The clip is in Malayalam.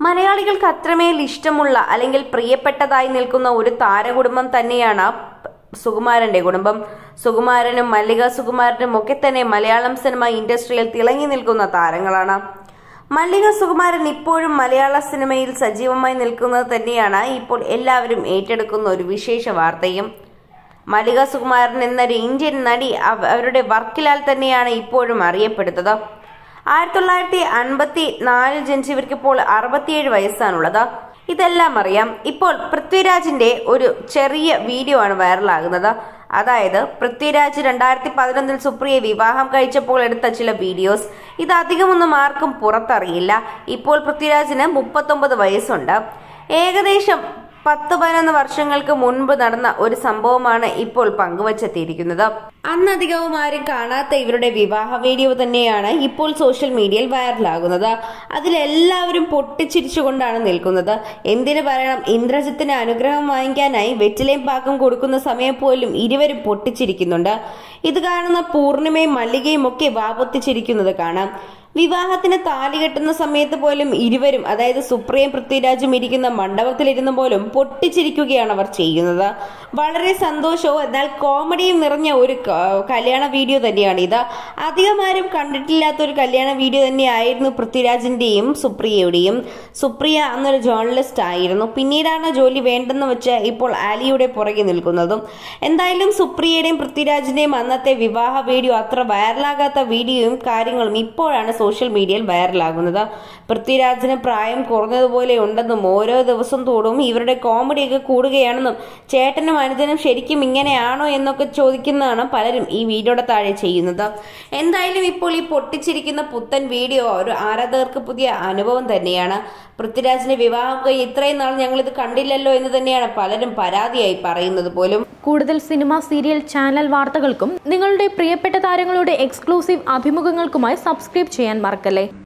മലയാളികൾക്ക് അത്രമേൽ ഇഷ്ടമുള്ള അല്ലെങ്കിൽ പ്രിയപ്പെട്ടതായി നിൽക്കുന്ന ഒരു താരകുടുംബം തന്നെയാണ് സുകുമാരന്റെ കുടുംബം സുകുമാരനും മല്ലിക സുകുമാരനും ഒക്കെ തന്നെ മലയാളം സിനിമ ഇൻഡസ്ട്രിയിൽ തിളങ്ങി നിൽക്കുന്ന താരങ്ങളാണ് മല്ലിക സുകുമാരൻ ഇപ്പോഴും മലയാള സിനിമയിൽ സജീവമായി നിൽക്കുന്നത് തന്നെയാണ് ഇപ്പോൾ എല്ലാവരും ഏറ്റെടുക്കുന്ന ഒരു വിശേഷ വാർത്തയും മല്ലിക സുകുമാരൻ എന്നൊരു ഇന്ത്യൻ നടി അവ- അവരുടെ വർക്കിലാൽ തന്നെയാണ് ഇപ്പോഴും അറിയപ്പെടുന്നത് ആയിരത്തി തൊള്ളായിരത്തി അൻപത്തി നാലിൽ ജനിച്ചവർക്ക് ഇപ്പോൾ അറുപത്തിയേഴ് വയസ്സാണുള്ളത് ഇതെല്ലാം അറിയാം ഇപ്പോൾ പൃഥ്വിരാജിന്റെ ഒരു ചെറിയ വീഡിയോ ആണ് വൈറലാകുന്നത് അതായത് പൃഥ്വിരാജ് രണ്ടായിരത്തി പതിനൊന്നിൽ സുപ്രിയെ വിവാഹം കഴിച്ചപ്പോൾ എടുത്ത ചില വീഡിയോസ് ഇത് അധികമൊന്നും ആർക്കും പുറത്തറിയില്ല ഇപ്പോൾ പൃഥ്വിരാജിന് മുപ്പത്തൊമ്പത് വയസ്സുണ്ട് ഏകദേശം പത്ത് പതിനൊന്ന് വർഷങ്ങൾക്ക് മുൻപ് നടന്ന ഒരു സംഭവമാണ് ഇപ്പോൾ പങ്കുവച്ചെത്തിയിരിക്കുന്നത് അന്നധികവും ആരും കാണാത്ത ഇവരുടെ വിവാഹ വീഡിയോ തന്നെയാണ് ഇപ്പോൾ സോഷ്യൽ മീഡിയയിൽ വൈറലാകുന്നത് അതിലെല്ലാവരും പൊട്ടിച്ചിരിച്ചുകൊണ്ടാണ് നിൽക്കുന്നത് എന്തിനു പറയണം ഇന്ദ്രജിത്തിന് അനുഗ്രഹം വാങ്ങിക്കാനായി വെറ്റിലയും പാക്കും കൊടുക്കുന്ന സമയം പോലും ഇരുവരും പൊട്ടിച്ചിരിക്കുന്നുണ്ട് ഇത് കാണുന്ന പൂർണിമയും മല്ലികയും ഒക്കെ വാപൊത്തിച്ചിരിക്കുന്നത് കാണാം വിവാഹത്തിന് താലി കെട്ടുന്ന സമയത്ത് പോലും ഇരുവരും അതായത് സുപ്രിയം പൃഥ്വിരാജും ഇരിക്കുന്ന മണ്ഡപത്തിലിരുന്ന പോലും പൊട്ടിച്ചിരിക്കുകയാണ് അവർ ചെയ്യുന്നത് വളരെ സന്തോഷവും എന്നാൽ കോമഡിയും നിറഞ്ഞ ഒരു ക- കല്യാണ വീഡിയോ തന്നെയാണ് ഇത് അധികം ആരും കണ്ടിട്ടില്ലാത്ത ഒരു കല്യാണ വീഡിയോ തന്നെയായിരുന്നു പൃഥ്വിരാജിന്റെയും സുപ്രിയയുടെയും സുപ്രിയ അന്നൊരു ജേർണലിസ്റ്റ് ആയിരുന്നു പിന്നീടാണ് ജോലി വേണ്ടെന്ന് വെച്ച് ഇപ്പോൾ ആലിയുടെ പുറകെ നിൽക്കുന്നതും എന്തായാലും സുപ്രിയയുടെയും പൃഥ്വിരാജിന്റെയും അന്നത്തെ വിവാഹ വീഡിയോ അത്ര വൈറലാകാത്ത വീഡിയോയും കാര്യങ്ങളും ഇപ്പോഴാണ് സോഷ്യൽ മീഡിയയിൽ വൈറലാകുന്നത് പൃഥ്വിരാജിന് പ്രായം കുറഞ്ഞതുപോലെ ഉണ്ടെന്നും ഓരോ ദിവസം തോറും ഇവരുടെ കോമഡിയൊക്കെ കൂടുകയാണെന്നും ചേട്ടനും അനുജനും ശരിക്കും ഇങ്ങനെയാണോ എന്നൊക്കെ ചോദിക്കുന്നതാണ് പലരും ഈ വീഡിയോയുടെ താഴെ ചെയ്യുന്നത് എന്തായാലും ഇപ്പോൾ ഈ പൊട്ടിച്ചിരിക്കുന്ന പുത്തൻ വീഡിയോ ഒരു ആരാധകർക്ക് പുതിയ അനുഭവം തന്നെയാണ് പൃഥ്വിരാജിന്റെ വിവാഹം കഴിഞ്ഞ് ഇത്രയും നാൾ ഞങ്ങൾ ഇത് കണ്ടില്ലല്ലോ എന്ന് തന്നെയാണ് പലരും പരാതിയായി പറയുന്നത് പോലും കൂടുതൽ സിനിമ സീരിയൽ ചാനൽ വാർത്തകൾക്കും നിങ്ങളുടെ പ്രിയപ്പെട്ട താരങ്ങളുടെ എക്സ്ക്ലൂസീവ് അഭിമുഖങ്ങൾക്കുമായി സബ്സ്ക്രൈബ് ചെയ്യാൻ മറക്കല്ലേ